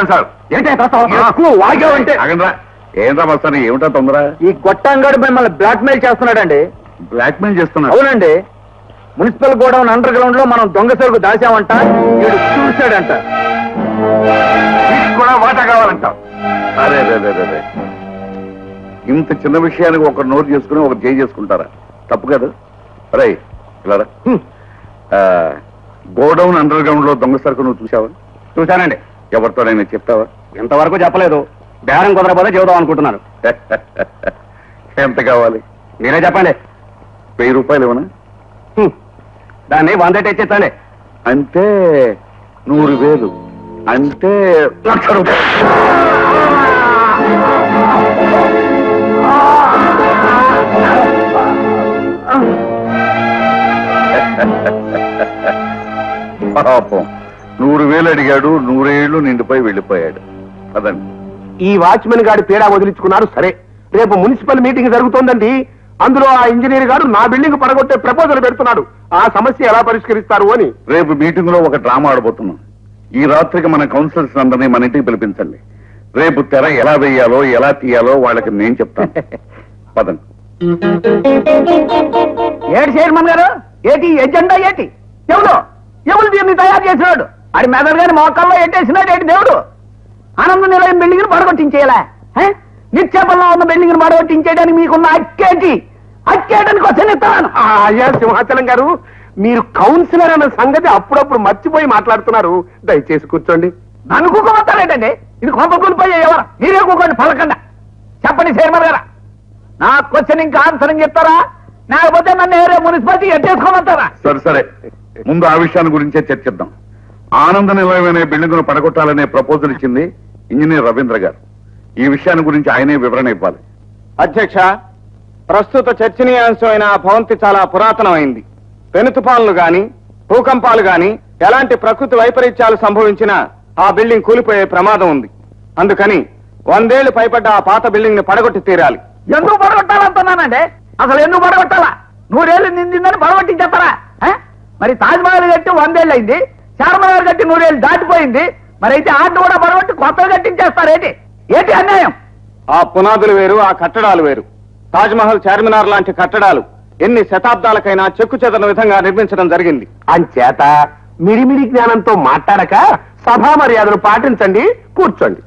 వచ్చాను సార్ ఏంటే ఎక్కువ వాగావంటే ఆగండ్రా ఏంట్రా మస్తాను ఏమిటా తొందర ఈ గొట్టంగాడు మిమ్మల్ని బ్లాక్ మెయిల్ చేస్తున్నాడండి బ్లాక్ మెయిల్ చేస్తున్నా అవునండి మున్సిపల్ గోడౌన్ అండర్ గ్రౌండ్ లో మనం దొంగ సరుకు దాచామంట వీడు చూశాడంట వీటికి కూడా వాటా కావాలంట అరే రే రే రే, రే ఇంత చిన్న విషయానికి ఒక నోట్ చేసుకుని ఒక చేయి చేసుకుంటారా తప్పు కదా రే ఇలా రా. ఆ, గోడౌన్ అండర్ గ్రౌండ్ లో దొంగ సరుకు నువ్వు చూసావా చూశానండి ఎవరితోనైనా చెప్తావా ఇంతవరకు చెప్పలేదు బేరం కుదరపోతే చెబుదాం అనుకుంటున్నాను ఎంత కావాలి మీరే చెప్పండి వెయ్యి రూపాయలు ఇవ్వనా హ్మ్. దాన్ని వంద తెచ్చిస్తాండి అంటే నూరు వేలు అంటే లక్ష రూపాయలు పాపం నూరు వేలు అడిగాడు నూరేళ్లు నిండిపోయి వెళ్ళిపోయాడు అదండి ఈ వాచ్మెన్ గారి పీడా వదిలించుకున్నారు సరే రేపు మున్సిపల్ మీటింగ్ జరుగుతోందండి అందులో ఆ ఇంజనీర్ గారు నా బిల్డింగ్ పడగొట్టే ప్రపోజల్ పెడుతున్నాడు ఆ సమస్య ఎలా పరిష్కరిస్తారు అని రేపు మీటింగ్ లో ఒక డ్రామా ఆడబోతున్నాం ఈ రాత్రికి మన కౌన్సిలర్స్ అందరినీ మన ఇంటికి పిలిపించండి రేపు తెర ఎలా వేయాలో ఎలా తీయాలో వాళ్ళకి నేను చెప్తాను పదండి ఏడు చైర్మన్ గారు ఏటి ఎజెండా ఏటి ఎవడు ఎవరు దీన్ని తయారు చేసినాడు అది మెదడు గారి మోకాల్లో ఎట్టేసినాడు ఏంటి దేవుడు ఆనంద నిలయం బిల్డింగ్ పడగొట్టించేయాలా హే? నిత్యాపంలో ఉన్న బిల్డింగ్ పడగొట్టించేయడానికి మీకున్న అక్కేటి అక్కేయడానికి వచ్చాను ఇస్తాను అయ్యా సింహాచలం గారు మీరు కౌన్సిలర్ అన్న సంగతి అప్పుడప్పుడు మర్చిపోయి మాట్లాడుతున్నారు దయచేసి కూర్చోండి నన్ను కూకోమంటారేటండి ఇది కొంప కూలిపోయే ఎవరు మీరే కూకోండి పలకండా చెప్పండి చైర్మన్ గారా నా క్వశ్చన్ ఇంకా ఆన్సర్ చెప్తారా లేకపోతే నన్ను ఏరే మున్సిపాలిటీ ఎట్టేసుకోమంటారా సరే సరే ముందు ఆ విషయాన్ని గురించే చర్చిద్దాం ఆనంద నిలయం అనే బిల్డింగ్ ను పడగొట్టాలనే ప్రపోజల్ ఇచ్చింది ఇంజనీర్ రవీంద్ర గారు ఈ విషయాన్ని గురించి ఆయనే వివరణ ఇవ్వాలి అధ్యక్ష ప్రస్తుత చర్చనీయాంశమైన ఆ భవంతి చాలా పురాతనమైంది పెనుతుపాన్లు గాని భూకంపాలు గాని ఎలాంటి ప్రకృతి వైపరీత్యాలు సంభవించినా ఆ బిల్డింగ్ కూలిపోయే ప్రమాదం ఉంది అందుకని వందేళ్లు పైపడ్డ ఆ పాత బిల్డింగ్ ని పడగొట్టి తీరాలి ఎందుకు పడగొట్టాలంటున్నానండి అసలు ఎందుకు పడగొట్టాలా నూరేళ్ళు నిండిందని పడగొట్టించేస్తారా ఆ? మరి తాజ్ మహల్ కట్టి వందేళ్ళు అయింది చార్మహల్ కట్టి నూరేళ్ళు దాటిపోయింది మరి అయితే ఆట కూడా పడగొట్టి కొత్తగా కట్టించేస్తారు ఏంటి ఏంటి అన్యాయం ఆ పునాదులు వేరు ఆ కట్టడాలు వేరు తాజ్మహల్ చార్మినార్ లాంటి కట్టడాలు ఎన్ని శతాబ్దాలకైనా చెక్కు చెదన విధంగా నిర్మించడం జరిగింది అంచేత మిడిమిడి జ్ఞానంతో మాట్లాడక సభా మర్యాదలు పాటించండి కూర్చోండి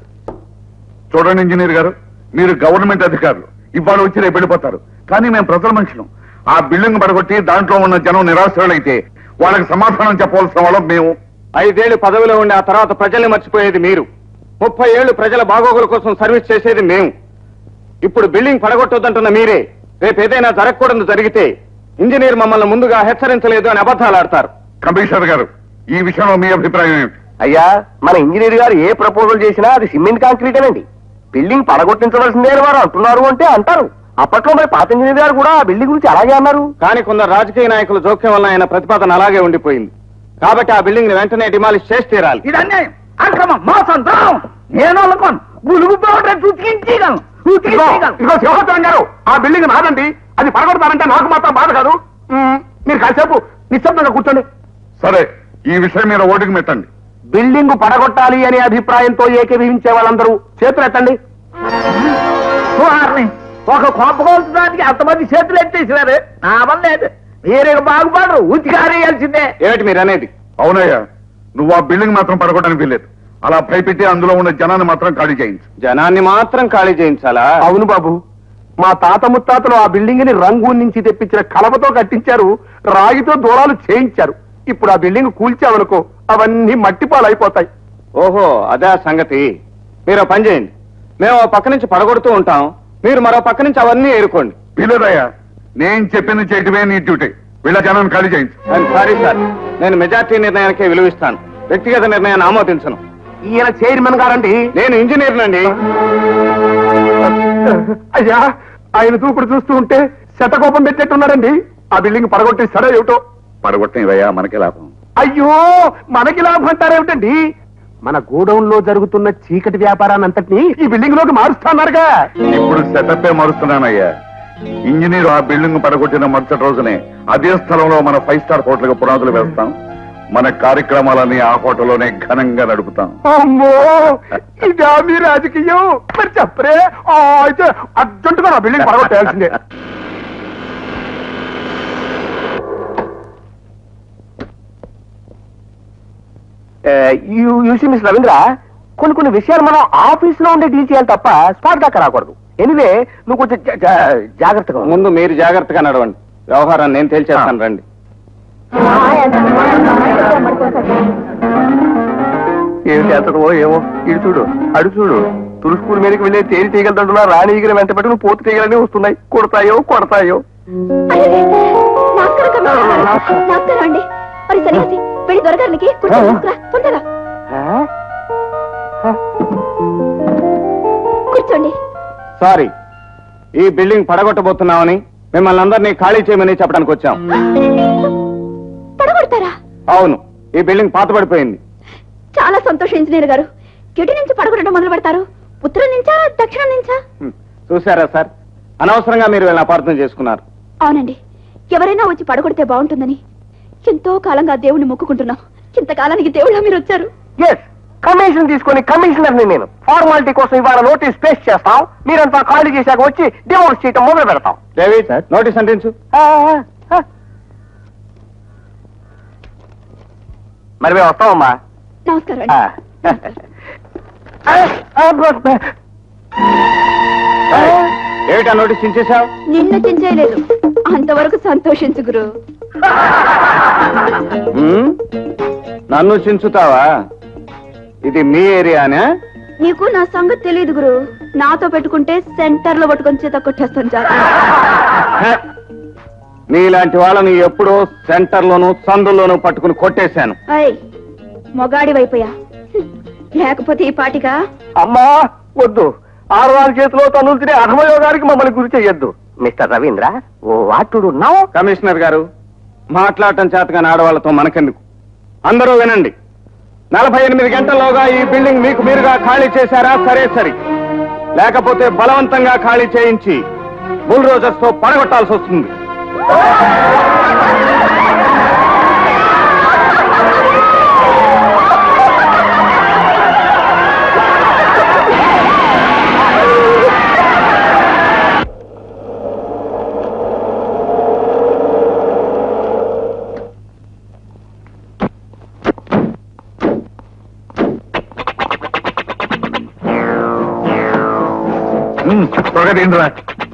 చూడండి ఇంజనీర్ గారు మీరు గవర్నమెంట్ అధికారులు ఇవాళ వచ్చి రేపు వెళ్ళిపోతారు కానీ మేము ప్రజల మనుషులం ఆ బిల్డింగ్ పడగొట్టి దాంట్లో ఉన్న జనం నిరాశ్రులైతే వాళ్ళకి సమాధానం చెప్పవలసిన వాళ్ళం మేము ఐదేళ్లు పదవిలో ఉండి ఆ తర్వాత ప్రజల్ని మర్చిపోయేది మీరు ముప్పై ఏళ్లు ప్రజల బాగోగుల కోసం సర్వీస్ చేసేది మేము ఇప్పుడు బిల్డింగ్ పడగొట్టొద్దంటున్న మీరే రేపు ఏదైనా జరగకూడదు జరిగితే ఇంజనీర్ మమ్మల్ని ముందుగా హెచ్చరించలేదు అని అబద్ధాలు ఆడతారు కమిషనర్ గారు ఈ విషయంలో మీ అభిప్రాయం ఏమిటి అయ్యా మన ఇంజనీర్ గారు ఏ ప్రపోజల్ చేసినా అది సిమెంట్ కాంక్రీట్ అనండి బిల్డింగ్ పడగొట్టించవలసిందే అని వారు అంటున్నారు అంటే అంటారు అప్పట్లో మరి పాత ఇంజనీర్ గారు కూడా ఆ బిల్డింగ్ గురించి అలాగే అన్నారు కానీ కొందరు రాజకీయ నాయకుల జోక్యం వల్ల ఆయన ప్రతిపాదన అలాగే ఉండిపోయింది కాబట్టి ఆ బిల్డింగ్ ని వెంటనే డిమాలిష్ చేసి తీరాలి ఇది అన్యాయం అక్రమం మోసం ద్రోహం నేను అనుకోను బులుగు పౌడర్ ఉతికించగలను ఉతికించగలను సింహాచలం గారు ఆ బిల్డింగ్ నాదండి అది పడగొడతారంటే నాకు మాత్రం బాధ కాదు మ్మ్, మీరు కాసేపు నిశ్శబ్దంగా కూర్చోండి సరే ఈ విషయం మీద ఓటుకు మెట్టండి బిల్డింగ్ పడగొట్టాలి అనే అభిప్రాయంతో ఏకీభవించే వాళ్ళందరూ చేతులు ఎత్తండి ఒక కొంపకోల్చడానికి అంతమంది చేతులు ఎత్తేసినారు నా వల్ల లేదు మీరే బాగుపడరు ఉతికారేయాల్సిందే ఏమిటి మీరు అనేది అవునయ్యా నువ్వు ఆ బిల్డింగ్ మాత్రం పడగొట్టడానికి వీల్లేదు అలా భయపెట్టి అందులో ఉన్న జనాన్ని మాత్రం ఖాళీ చేయించు జనాన్ని మాత్రం ఖాళీ చేయించాలా అవును బాబు మా తాత ముత్తాతలు ఆ బిల్డింగ్ ని రంగు నుంచి తెప్పించిన కలపతో కట్టించారు రాగితో దూరాలు చేయించారు ఇప్పుడు ఆ బిల్డింగ్ కూల్చామనుకో అవన్నీ మట్టిపాలైపోతాయి ఓహో అదే ఆ సంగతి మీరు ఓ పని చేయండి మేము ఓ పక్క నుంచి పడగొడుతూ ఉంటాం మీరు మరో పక్క నుంచి అవన్నీ ఏరుకోండి వీలేదయ్యా నేను చెప్పింది చేయటమే నీ డ్యూటీ వీళ్ళ జనాన్ని ఖాళీ చేయించు ఐఎమ్ సారీ సార్ నేను మెజార్టీ నిర్ణయానికే విలువిస్తాను వ్యక్తిగత నిర్ణయాన్ని ఆమోదించను ఈయన చైర్మన్ గారండి నేను ఇంజనీర్ నండి అయ్యా ఆయన దూకుడు చూస్తూ ఉంటే శతకోపం పెట్టేట్టున్నారండి ఆ బిల్డింగ్ పడగొట్టి సరే ఏమిటో పడగొట్టినవయ్యా మనకి లాభం అయ్యో మనకి లాభం అంటారేమిటండి మన గోడౌన్ లో జరుగుతున్న చీకటి వ్యాపారాన్ని అంతటినీ ఈ బిల్డింగ్ లోకి మారుస్తాన్నారుగా ఇప్పుడు సెటప్పే మారుస్తున్నానయ్యా ఇంజనీర్ ఆ బిల్డింగ్ పడగొట్టిన మరుసటి రోజునే అదే స్థలంలో మన ఫైవ్ స్టార్ హోటల్ పునాదులు వేస్తాం మన కార్యక్రమాలని ఆ హోటల్లోనే ఘనంగా నడుపుతాం అమ్మో ఇదా మీ రాజకీయం మరి చెప్పరే ఆ, అయితే అర్జెంటుగా నా బిల్డింగ్ పడగొట్టాల్సిందే యూసీ మిస్ రవీంద్ర కొన్ని కొన్ని విషయాలు మనం ఆఫీస్ లో ఉండే డీల్ చేయాలి తప్ప స్పాట్ దాకా రాకూడదు ఎనివే నువ్వు కొంచెం జా- జా- జాగ్రత్తగా ఉండు. ముందు మీరు జాగ్రత్తగా నడవండి వ్యవహారాన్ని నేను తేల్చేస్తాను రండి ఏం చేస్తుందో ఏమో ఇటు చూడు అడు చూడు తులుసుకూరు మీదకి వెళ్ళే తేలి తీగలదంటున్నా రాణి ఈగలు వెంట పెట్టుకుని పోతు తీగలన్నీ వస్తున్నాయి కొడతాయో కొడతాయో అరే, నమస్కారం కమిషనర్ గారు. నమస్కారం అండి మరి సన్యాసి వెళ్ళి దొరగారికి కూర్చో తీసుకురా తొందరగా కూర్చోండి సారీ ఈ బిల్డింగ్ పడగొట్టబోతున్నామని మిమ్మల్ని అందరినీ ఖాళీ చేయమని చెప్పడానికి వచ్చాం పడగొడతారా అవును ఈ బిల్డింగ్ పాతబడిపోయింది చాలా సంతోషం ఇంజనీర్ గారు ఎటు నుంచి పడగొట్టడం మొదలు పెడతారు ఉత్తరం నుంచా దక్షిణం నుంచా హ్మ్. చూసారా సార్ అనవసరంగా మీరు వీళ్ళని అపార్థం చేసుకున్నారు అవునండి ఎవరైనా వచ్చి పడగొడితే బాగుంటుందని ఎంతో కాలంగా దేవుణ్ణి మొక్కుకుంటున్నాం ఇంతకాలానికి దేవుళ్ళ మీరు వచ్చారు ఎస్ కమిషన్ తీసుకొని కమిషనర్ ని నేను ఫార్మాలిటీ కోసం ఇవాళ నోటీస్ పేస్ట్ చేస్తాం మీరంతా ఖాళీ చేశాక వచ్చి డివోర్స్ చేయటం మొదలు పెడతాం దేవి నోటీస్ అంటించు మరి మేము వస్తామమ్మా నమస్కారం ఆ. అండి ఆ, ఆ, బ- ఏమిటా నోటీస్ చించేశావు నిన్ను చించేయలేదు అంతవరకు సంతోషించు గురు హ్మ్? నన్ను చించుతావా ఇది మీ ఏరియానే నీకు నా సంగతి తెలియదు గురు నాతో పెట్టుకుంటే సెంటర్ లో పట్టుకొని చేత కొట్టేస్తాను జాగ్రత్త హ. నీలాంటి వాళ్ళని ఎప్పుడో సెంటర్లోను సందుల్లోనూ పట్టుకుని కొట్టేశాను అయ్ మొగాడి వైపోయా లేకపోతే ఈ పాటిగా అమ్మా వద్దు ఆడవారి చేతిలో తనులు తినే అధమయోగానికి మమ్మల్ని గురి చెయ్యొద్దు mister Ravindra oh what do now commissioner గారు మాట్లాడటం చేతగాని ఆడవాళ్లతో మనకెందుకు అందరూ వినండి నలభై ఎనిమిది గంటల్లోగా ఈ బిల్డింగ్ మీకు మీరుగా ఖాళీ చేశారా సరే సరి లేకపోతే బలవంతంగా ఖాళీ చేయించి బుల్రోజర్స్ తో పడగొట్టాల్సి వస్తుంది ఉమ్, త్వరగా తిండిరా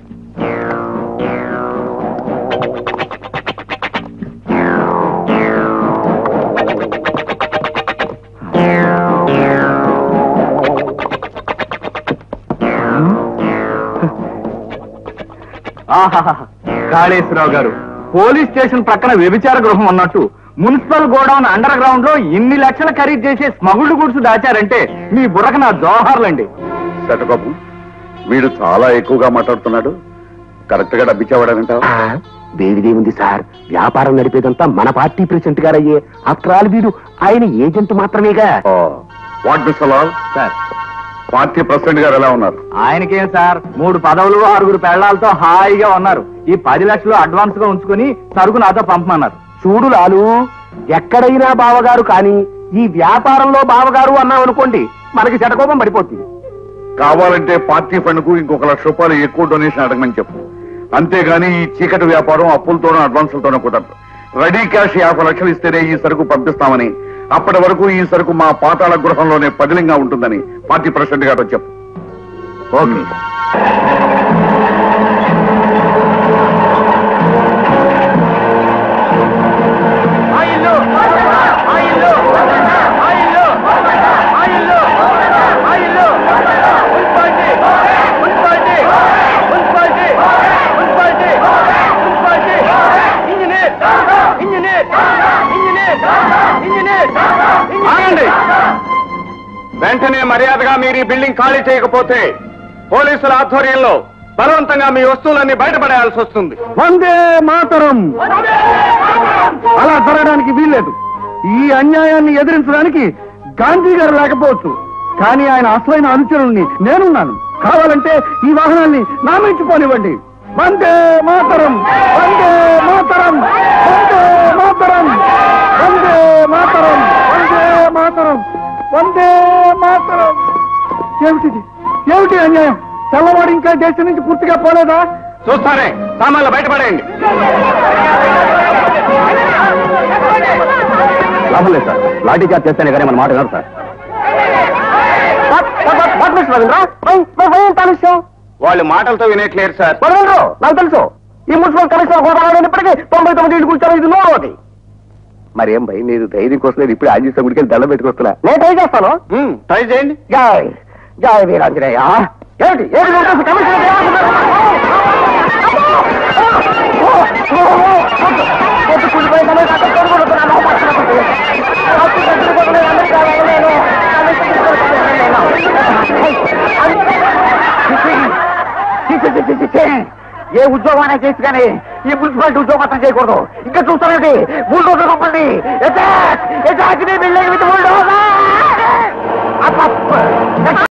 కాళేశ్వరరావు గారు పోలీస్ స్టేషన్ ప్రక్కన వ్యభిచార గృహం ఉన్నట్టు మున్సిపల్ గోడౌన్ అండర్ గ్రౌండ్ లో ఇన్ని లక్షలు ఖరీదు చేసే స్మగుళ్ళు గుడ్స్ దాచారంటే మీ బుర్రకు నా జోహార్లండి శటకోపం వీడు చాలా ఎక్కువగా మాట్లాడుతున్నాడు కరెక్ట్ గా డబ్బిచ్చేవాడనంటావు వేడిదే ఉంది సార్ వ్యాపారం నడిపేదంతా మన పార్టీ ప్రెసిడెంట్ గారయ్యే ఆఫ్టర్ ఆల్ వీడు ఆయన ఏజెంట్ మాత్రమేగా what mister Lal sir party president గారు ఎలా ఉన్నారు ఆయనకేం సార్ మూడు పదవులు ఆరుగురు పెళ్లాలతో హాయిగా ఉన్నారు ఈ పది లక్షలు అడ్వాన్స్ గా ఉంచుకుని సరుకు నాతో పంపమన్నారు చూడు లాలు ఎక్కడైనా బావగారు కానీ ఈ వ్యాపారంలో బావగారు అన్నాం అనుకోండి మనకి చెటకోపం పడిపోతుంది కావాలంటే పార్టీ ఫండ్ కు ఇంకొక లక్ష రూపాయలు ఎక్కువ డొనేషన్ అడగమని చెప్పు అంతేగాని ఈ చీకటి వ్యాపారం అప్పులతోనూ అడ్వాన్సులతోనూ కుదరదు రెడీ క్యాష్ యాభై లక్షలు ఇస్తేనే ఈ సరుకు పంపిస్తామని అప్పటి వరకు ఈ సరుకు మా పాతాళ గృహంలోనే పదిలంగా ఉంటుందని పార్టీ ప్రెసిడెంట్ గారు చెప్పు ఓకే ఆగండి వెంటనే మర్యాదగా మీరు ఈ బిల్డింగ్ ఖాళీ చేయకపోతే పోలీసుల ఆధ్వర్యంలో బలవంతంగా మీ వస్తువులన్నీ బయటపడేయాల్సి వస్తుంది వందే మాతరం అలా జరగడానికి వీల్లేదు ఈ అన్యాయాన్ని ఎదిరించడానికి గాంధీ గారు లేకపోవచ్చు కానీ ఆయన అసలైన అనుచరుల్ని నేనున్నాను కావాలంటే ఈ వాహనాన్ని నామించుకోనివ్వండి వందే మాతరం వందే మాతరం వందే మాతరం వందే మాతరం వందే మాతరం వందే మాతరం ఏమిటిది ఏమిటి అన్యాయం తెల్లవాడు ఇంకా దేశం నుంచి పూర్తిగా పోలేదా చూస్తానే సామాన్లు బయటపడేయండి లాభం లేదు సార్ లాఠీ చార్జ్ చేస్తేనే కానీ మన మాట కాదు సార్ వాళ్ళు మాటలతో వినేట్లేరు సార్ నాకు తెలుసు ఈ మున్సిపల్ కమిషనర్ హోదా ఇప్పటికీ తొంభై తొమ్మిది ఇళ్ళు కూర్చొని ఇది నో అది మరి ఏం భయ్ మీరు ధైర్యం కోసం నేను ఇప్పుడు ఆంజనేయ గుడికి వెళ్ళి దండం పెట్టుకొస్తున్నా నేను ట్రై చేస్తాను ఉమ్, ట్రై చేయండి జై జై వీరాంజనేయ ఏమిటి ఏమిటి నోటీసు? కమిషనర్ ఏమంటున్నారు? పొద్దు కూలిపోయి కమిషనర్ అక్కడ తోడుకుంటున్నాను. పట్టుకుంటుంది. అప్పుడు తగ్గిపోతుంది. అందరికీ కావాలి నేను. చి, చి, చి, చి, చి. ఏ ఉద్యోగమైనా చేసి కానీ ఈ మున్సిపాలిటీ ఉద్యోగం మాత్రం చేయకూడదు ఇంకా చూస్తానండి బుల్డోజర్ పంపండి attack attack building with bulldozer